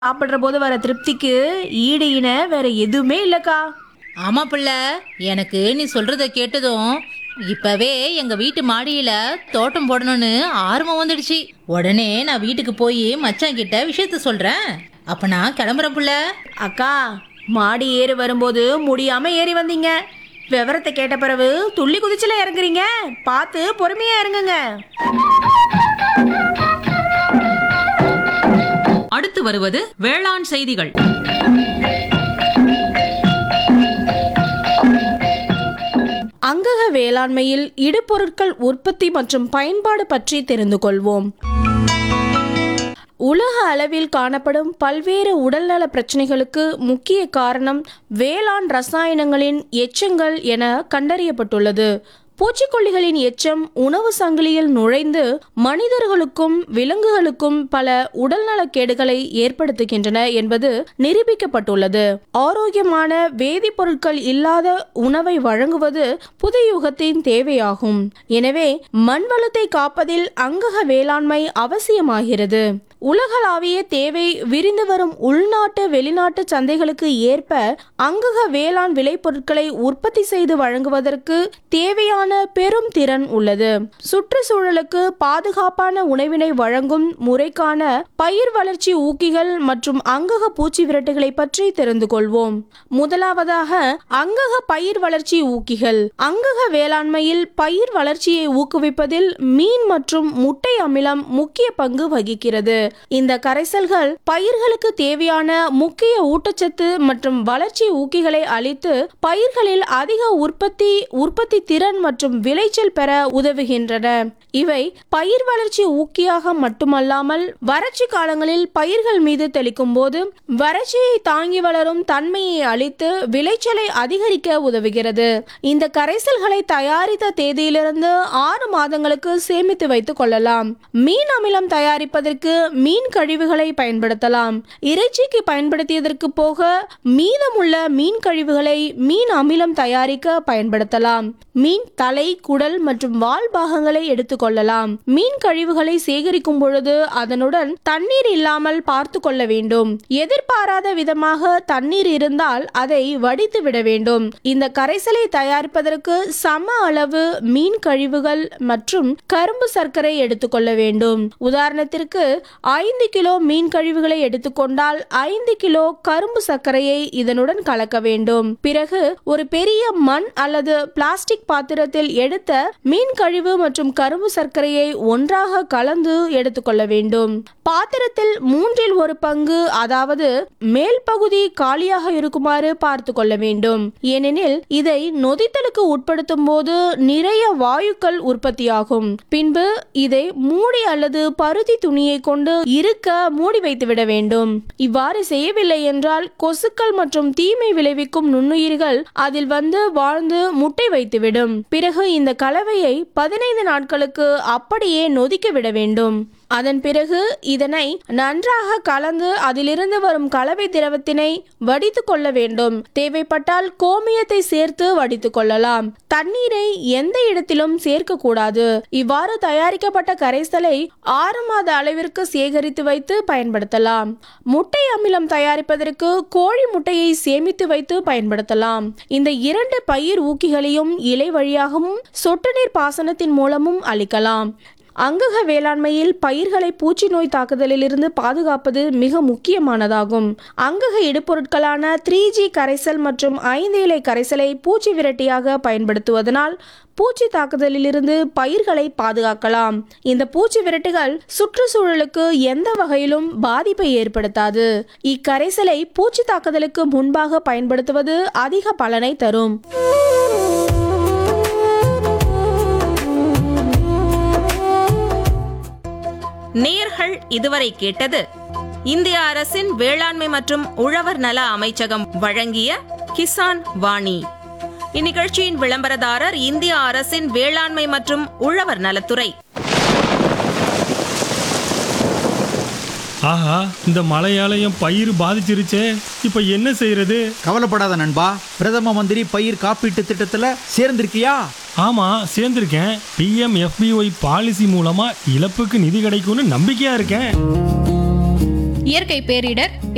சாப்பிடுற போது வர திருப்திக்கு ஈடு இணை வேற எதுவுமே இல்லக்கா ஆமா பிள்ளை எனக்கு நீ சொல்றத கேட்டதும் இப்பவே எங்க வீட்டு மாடியில தோட்டம் போடணும்னு ஆர்வம் வந்துடுச்சு உடனே நான் வீட்டுக்கு போய் மச்சான் கிட்ட விஷயத்த சொல்றேன் அப்ப நான் கிளம்புறேன் புள்ள அக்கா மாடி ஏறி வரும்போது முடியாம ஏறி வந்தீங்க விவரத்தை கேட்ட பிறகு துள்ளி குதிச்சுல இறங்குறீங்க பார்த்து பொறுமையா இறங்குங்க அடுத்து வருவது வேளாண் செய்திகள் அங்கக வேளாண்மையில் இடுபொருட்கள் உற்பத்தி மற்றும் பயன்பாடு பற்றி தெரிந்து கொள்வோம் உலக அளவில் காணப்படும் பல்வேறு உடல்நல பிரச்சனைகளுக்கு முக்கிய காரணம் வேளாண் ரசாயனங்களின் எச்சங்கள் என கண்டறியப்பட்டுள்ளது பூச்சிக்கொல்லிகளின் எச்சம் உணவு சங்கிலியில் நுழைந்து மனிதர்களுக்கும் விலங்குகளுக்கும் பல உடல்நலக்கேடுகளை ஏற்படுத்துகின்றன என்பது நிரூபிக்கப்பட்டுள்ளது ஆரோக்கியமான வேதிப்பொருட்கள் இல்லாத உணவை வழங்குவது புது யுகத்தின் தேவையாகும் எனவே மண் வளத்தை காப்பதில் அங்கக வேளாண்மை அவசியமாகிறது உலகளாவிய தேவை விரிந்து வரும் உள்நாட்டு வெளிநாட்டு சந்தைகளுக்கு ஏற்ப அங்கக வேளாண் விளைபொருட்களை உற்பத்தி செய்து வழங்குவதற்கு தேவையான பெரும் திறன் உள்ளது சுற்றுச்சூழலுக்கு பாதுகாப்பான உணவினை வழங்கும் முறைக்கான பயிர் வளர்ச்சி ஊக்கிகள் மற்றும் அங்கக பூச்சி விரட்டுகளை பற்றி தெரிந்து கொள்வோம் முதலாவதாக அங்கக பயிர் வளர்ச்சி ஊக்கிகள் அங்கக வேளாண்மையில் பயிர் வளர்ச்சியை ஊக்குவிப்பதில் மீன் மற்றும் முட்டை அமிலம் முக்கிய பங்கு வகிக்கிறது இந்த கரைசல்கள் பயிர்களுக்கு தேவையான முக்கிய ஊட்டச்சத்து மற்றும் வளர்ச்சி ஊக்கிகளை அளித்து பயிர்களில் அதிக உற்பத்தி உற்பத்தி திறன் மற்றும் விளைச்சல் பெற உதவுகின்றன இவை பயிர் வளர்ச்சி ஊக்கியாக மட்டுமல்லாமல் வறட்சி காலங்களில் பயிர்கள் மீது தெளிக்கும் போது வறட்சியை தாங்கி வளரும் தன்மையை அளித்து விளைச்சலை அதிகரிக்க உதவுகிறது இந்த கரைசல்களை தயாரித்த தேதியிலிருந்து ஆறு மாதங்களுக்கு சேமித்து வைத்துக் கொள்ளலாம் மீன் அமிலம் தயாரிப்பதற்கு மீன் கழிவுகளை பயன்படுத்தலாம் இறைச்சிக்கு பயன்படுத்தியதற்கு போக மீதமுள்ள மீன் கழிவுகளை மீன் அமிலம் தயாரிக்க பயன்படுத்தலாம் மீன் தலை குடல் மற்றும் வால் பாகங்களை எடுத்துக்கொள்ளலாம் மீன் கழிவுகளை சேகரிக்கும் பொழுது அதனுடன் தண்ணீர் இல்லாமல் பார்த்து கொள்ள வேண்டும் எதிர்பாராத விதமாக தண்ணீர் இருந்தால் அதை வடித்து விட வேண்டும் இந்த கரைசலை தயாரிப்பதற்கு சம அளவு மீன் கழிவுகள் மற்றும் கரும்பு சர்க்கரை எடுத்துக்கொள்ள வேண்டும் உதாரணத்திற்கு ஐந்து கிலோ மீன் கழிவுகளை எடுத்துக்கொண்டால் ஐந்து கிலோ கரும்பு சர்க்கரையை இதனுடன் கலக்க வேண்டும் பிறகு ஒரு பெரிய மண் அல்லது பிளாஸ்டிக் பாத்திரத்தில் எடுத்த மீன் கழிவு மற்றும் கரும்பு சர்க்கரையை ஒன்றாக கலந்து எடுத்துக்கொள்ள வேண்டும் பாத்திரத்தில் மூன்றில் ஒரு பங்கு அதாவது மேல் பகுதி காலியாக இருக்குமாறு பார்த்து கொள்ள வேண்டும் ஏனெனில் இதை நொதித்தலுக்கு உட்படுத்தும் போது நிறைய வாயுக்கள் உற்பத்தியாகும் பின்பு இதை மூடி அல்லது பருத்தி துணியை கொண்டு இருக்க மூடி வைத்து விட வேண்டும் இவ்வாறு செய்யவில்லை என்றால் கொசுக்கள் மற்றும் தீமை விளைவிக்கும் நுண்ணுயிர்கள் அதில் வந்து வாழ்ந்து முட்டை வைத்துவிடும் பிறகு இந்த கலவையை பதினைந்து நாட்களுக்கு அப்படியே நொதிக்க விட வேண்டும் அதன் பிறகு இதனை நன்றாக கலந்து அதிலிருந்து வரும் கலவை திரவத்தினை வடித்து கொள்ள வேண்டும் தேவைப்பட்டால் கோமியத்தை சேர்த்து வடித்து கொள்ளலாம் தண்ணீரை எந்த இடத்திலும் சேர்க்க கூடாது இவ்வாறு தயாரிக்கப்பட்ட கரைசலை ஆறு மாத அளவிற்கு சேகரித்து வைத்து பயன்படுத்தலாம் முட்டை அமிலம் தயாரிப்பதற்கு கோழி முட்டையை சேமித்து வைத்து பயன்படுத்தலாம் இந்த இரண்டு பயிர் ஊக்கிகளையும் இலை வழியாகவும் சொட்டு நீர் பாசனத்தின் மூலமும் அளிக்கலாம் அங்கக வேளாண்மையில் பயிர்களை பூச்சி நோய் தாக்குதலிலிருந்து பாதுகாப்பது மிக முக்கியமானதாகும் அங்கக இடுபொருட்களான த்ரீ ஜி கரைசல் மற்றும் ஐந்து இலை கரைசலை பூச்சி விரட்டியாக பயன்படுத்துவதனால் பூச்சி தாக்குதலிலிருந்து பயிர்களை பாதுகாக்கலாம் இந்த பூச்சி விரட்டுகள் சுற்றுச்சூழலுக்கு எந்த வகையிலும் பாதிப்பை ஏற்படுத்தாது இக்கரைசலை பூச்சி தாக்குதலுக்கு முன்பாக பயன்படுத்துவது அதிக பலனை தரும் நேர்கள் இதுவரை கேட்டது இந்திய அரசின் வேளாண்மை மற்றும் உழவர் நல அமைச்சகம் வழங்கிய கிசான் வாணி இந்நிகழ்ச்சியின் விளம்பரதாரர் இந்திய அரசின் வேளாண்மை மற்றும் உழவர் நலத்துறை ஆஹா இந்த மழையால என் பயிர் பாதிச்சிருச்சே இப்போ என்ன செய்யறது கவலைப்படாத நண்பா பிரதம மந்திரி பயிர் காப்பீட்டு திட்டத்துல சேர்ந்திருக்கியா ஆமா சேர்ந்திருக்கேன் பிஎம் எஃபிஒய் பாலிசி மூலமா இழப்புக்கு நிதி கிடைக்கும்னு நம்பிக்கையா இருக்கேன் இயற்கை பேரிடர்